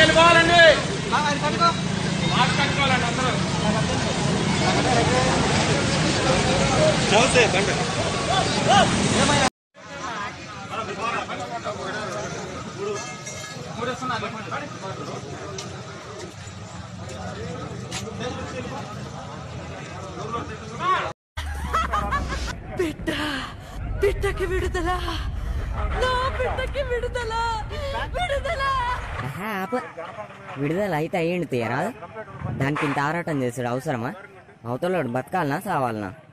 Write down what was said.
కట్టుకోవాలండి mask కట్టుకోవాలండి అందరూ బిడ్డ బిడ్డకి విడుదల నా బిడ్డకి విడుదల విడుదల ఆహా, ఆపు. విడుదల అయితే అయ్యింది తీయరాదు దానికి ఇంత ఆరాటం చేసుడు అవసరమా అవతలోడు బతకాలనా సావాలనా